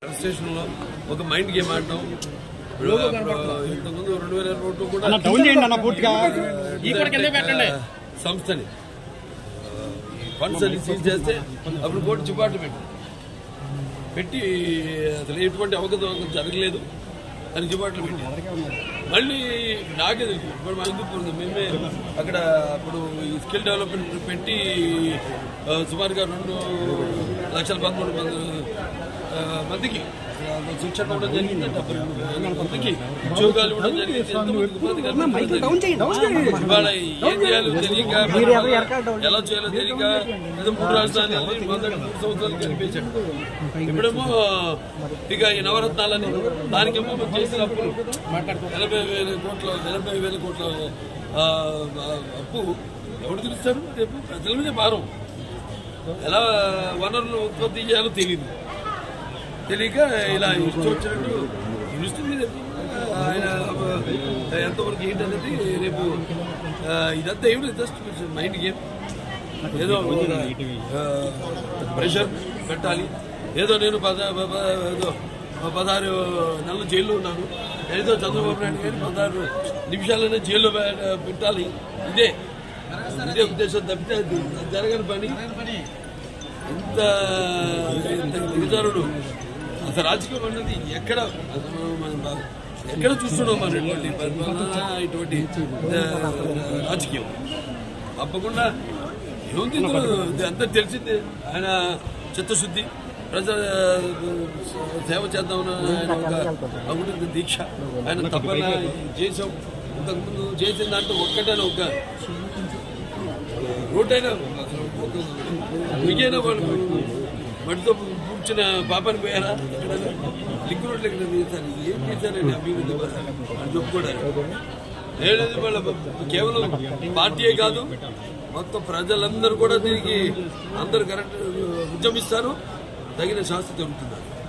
Station లో ఒక mind game ఆడటం ఇప్పుడు ఇంతకుముందు రెండు వేల ఇరవై ఒకటి కూడా డౌన్ చేయండి అన్న పూర్తిగా సంస్థని ఫండ్స్ అని సీజ్ చేస్తే అప్పుడు కోర్టు చిపాటు పెట్టి పెట్టి అసలు ఎటువంటి అవకతవకలు జరగలేదు అని చిపాట్లు పెట్టి మళ్ళీ నాకే తెలుసు ఇప్పుడు మా హిందూపూర్ ఉంది మేమే అక్కడ అప్పుడు ఈ స్కిల్ డెవలప్మెంట్ పెట్టి ఆ, సుమారుగా రెండు లక్షల పదమూడు మంది ఆ, మందికి ఆ, శిక్షణ ఇవ్వడం జరిగింది డెబ్బై రెండు వేల మందికి ఉద్యోగాలు ఇవ్వడం జరిగింది ఎంతమందికి ఉపాధి కల్పించడం జరిగింది. ఇవాళ ఏం చేయాలో తెలియక ఎలా చేయాలో తెలియక ఏదో మూడు రాజధానులు మొదటి మూడు సంవత్సరాలు కనిపించాడు ఇప్పుడేమో ఇక ఈ నవరత్నాలని దానికేమో మనం చేసిన అప్పులు ఎనభై వేల కోట్ల ఎనభై వేల కోట్ల ఆ, ఆ, అప్పు ఎవరు తెలుస్తారు రేపు ప్రజల మీదే భారం ఎలా వనరులు ఉత్పత్తి చేయాలో తెలియదు తెలియక ఇలా ఇష్టం వచ్చినట్టు ఇస్తుంది రేపు ఆయన ఎంతవరకు ఏంటనేది రేపు ఆ, ఇదంతా ఏమిటి జస్ట్ మైండ్ గేమ్ ఏదో ప్రెషర్ పెట్టాలి ఏదో నేను పద పద- ఏదో పదహారు నెలలు జైల్లో ఉన్నాను ఏదో చంద్రబాబు నాయుడు గారి పదహారు నిమిషాలనే జైల్లో పె- పెట్టాలి ఇదే ఇదే ఉద్దేశం తప్పితే అది జరగని పని ఇంత ఇంత దిగజారుడు అసలు రాజకీయం అన్నది ఎక్కడ అసలు మనం బా- ఎక్కడ చూస్తున్నాం మనం ఇటువంటి పరిపాలన ఇటువంటి ఆ, రాజకీయం తప్పకుండా ఏముంది ఇందులో ఇది అంతా తెలిసిందే ఆయన చిత్తశుద్ధి ప్రజల సేవ చేద్దామన్న ఆయన ఒక అగుంటుంది దీక్ష ఆయన తప్పన చేసాం ఇంతకుముందు చేసిన దాంట్లో ఒక్కటే ఒక రోడ్డైనా అసలు ఒక మిగైనా వాళ్ళు మడితో కూర్చున్న పాపాన్ని పోయారా ఎక్కడైనా లింక్ రోడ్లు ఎక్కడ తీశారు ఏం చేశారండి అభివృద్ధి పథకాలు అని చెప్పుకోవడానికి లేదంటే వాళ్ళ కేవలం పార్టీయే కాదు మొత్తం ప్రజలందరూ కూడా దీనికి అందరూ కరెక్ట్ ఉద్యమిస్తారు తగిన శాస్త్ర జరుగుతున్నారు